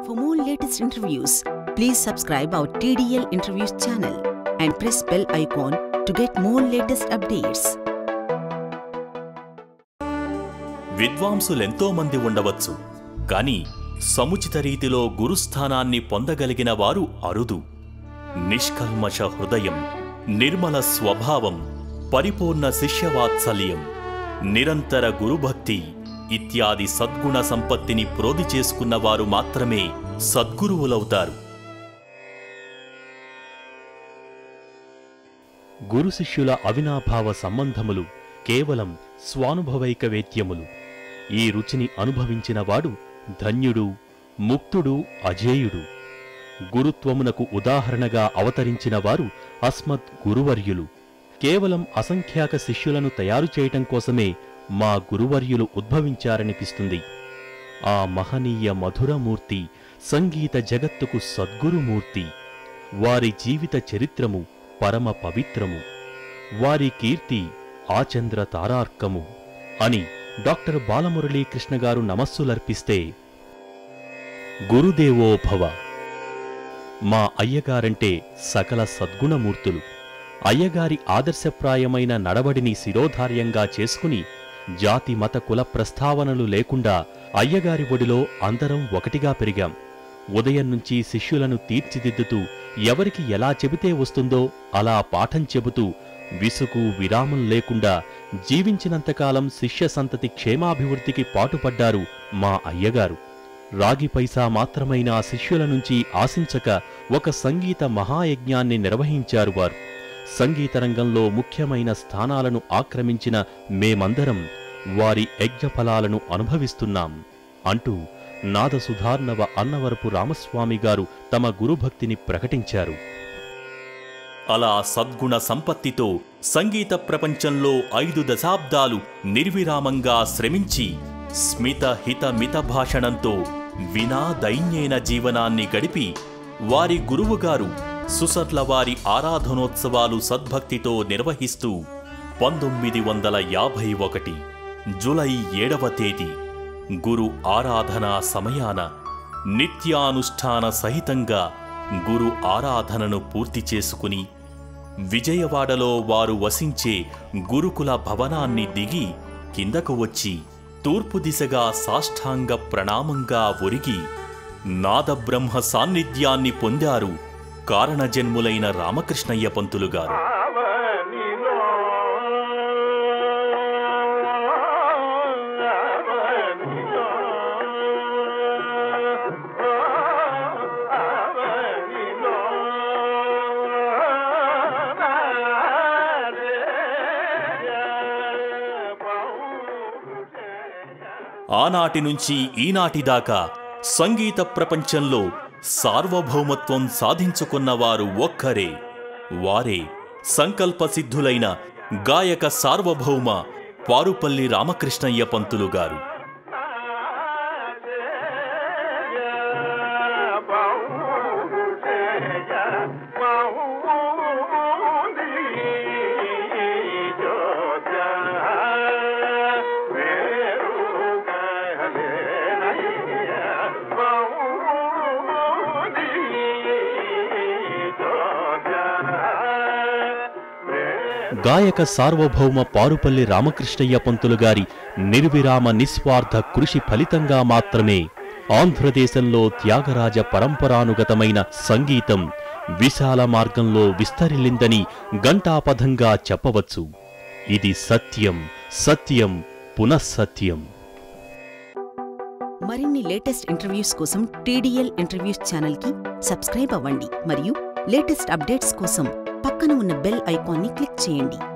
For more latest interviews, please subscribe our TDL Interviews channel and press bell icon to get more latest updates. విద్వాంసులెంతో మంది ఉండవచ్చు కాని సముచిత రీతిలో గురుస్థానాన్ని పొందగలిగిన వారు అరుదు నిష్కల్మష హృదయం నిర్మల స్వభావం పరిపూర్ణ శిష్యవాత్సల్యం నిరంతర గురుభక్తి ఇత్యాది సద్గుణ సంపత్తిని ప్రోది చేసుకున్నవారు మాత్రమే సద్గురువులవుతారు గురు శిష్యుల అవినాభావ సంబంధములు కేవలం స్వానుభవైక వేద్యములు ఈ రుచిని అనుభవించినవాడు ధన్యుడు ముక్తుడు అజేయుడు గురుత్వమునకు ఉదాహరణగా అవతరించిన వారు అస్మత్ గురువర్యులు కేవలం అసంఖ్యాక శిష్యులను తయారు చేయటం కోసమే మా గురువర్యులు ఉద్భవించారనిపిస్తుంది ఆ మహనీయ మధురమూర్తి సంగీత జగత్తుకు సద్గురుమూర్తి వారి జీవిత చరిత్రము పరమ పవిత్రము వారి కీర్తి ఆచంద్ర తారార్కము అని డాక్టర్ బాలమురళీకృష్ణ గారు నమస్సులర్పిస్తే గురుదేవో భవ మా అయ్యగారంటే సకల సద్గుణమూర్తులు అయ్యగారి ఆదర్శప్రాయమైన నడవడిని శిరోధార్యంగా చేసుకుని జాతి మత కుల ప్రస్తావనలు లేకుండా అయ్యగారి ఒడిలో అందరం ఒకటిగా పెరిగాం ఉదయం నుంచి శిష్యులను తీర్చిదిద్దుతూ ఎవరికి ఎలా చెబితే వస్తుందో అలా పాఠం చెబుతూ విసుగు విరామం లేకుండా జీవించినంతకాలం శిష్య సంతతి క్షేమాభివృద్ధికి పాటుపడ్డారు మా అయ్యగారు రాగి పైసా మాత్రమైన ఆ శిష్యుల నుంచి ఆశించక ఒక సంగీత మహాయజ్ఞాన్ని నిర్వహించారు వారు సంగీత రంగంలో ముఖ్యమైన స్థానాలను ఆక్రమించిన మేమందరం వారి యజ్ఞఫలాలను అనుభవిస్తున్నాం అంటూ నాదసుధార్ణవ అన్నవరపు రామస్వామి గారు తమ గురుభక్తిని ప్రకటించారు అలా సద్గుణ సంపత్తితో సంగీత ప్రపంచంలో ఐదు దశాబ్దాలు నిర్విరామంగా శ్రమించి స్మిత హిత మిత భాషణంతో వినా దైన్యైన జీవనాన్ని గడిపి వారి గురువుగారు సుసర్ల వారి ఆరాధనోత్సవాలు సద్భక్తితో నిర్వహిస్తూ పంతొమ్మిది వందల యాభై ఒకటి జులై ఏడవ తేదీ గురు ఆరాధనా సమయాన నిత్యానుష్ఠాన సహితంగా గురు ఆరాధనను పూర్తి చేసుకుని విజయవాడలో వారు వసించే గురుకుల భవనాన్ని దిగి కిందకు వచ్చి తూర్పు దిశగా సాష్టాంగ ప్రణామంగా ఒరిగి నాదబ్రహ్మ సాన్నిధ్యాన్ని పొందారు కారణజన్ములైన రామకృష్ణయ్య పంతులు గారు అవనిలో అవనిలో అవనిలో ఆనాటి నుంచి ఈనాటి దాకా సంగీత ప్రపంచంలో సార్వభౌమత్వం సాధించుకున్నవారు ఒక్కరే వారే సంకల్ప సిద్ధులైన గాయక సార్వభౌమ పారుపల్లి రామకృష్ణయ్య పంతులు గారు గాయక సార్వభౌమ పారుపల్లి రామకృష్ణయ్య పంతులు గారి నిర్విరామ నిస్వార్థ కృషి ఫలితంగా మాత్రమే ఆంధ్రదేశంలో త్యాగరాజ పరంపరానుగతమైన సంగీతం విశాల మార్గంలో విస్తరిల్లిందని గంటాపథంగా చెప్పవచ్చు ఇది సత్యం సత్యం పునఃసత్యం మరిన్ని లేటెస్ట్ ఇంటర్వ్యూస్ కోసం టీడీఎల్ ఇంటర్వ్యూస్ ఛానల్కి సబ్స్క్రైబ్ అవ్వండి మరియు లేటెస్ట్ అప్డేట్స్ కోసం పక్కన ఉన్న బెల్ ఐకాన్ని క్లిక్ చేయండి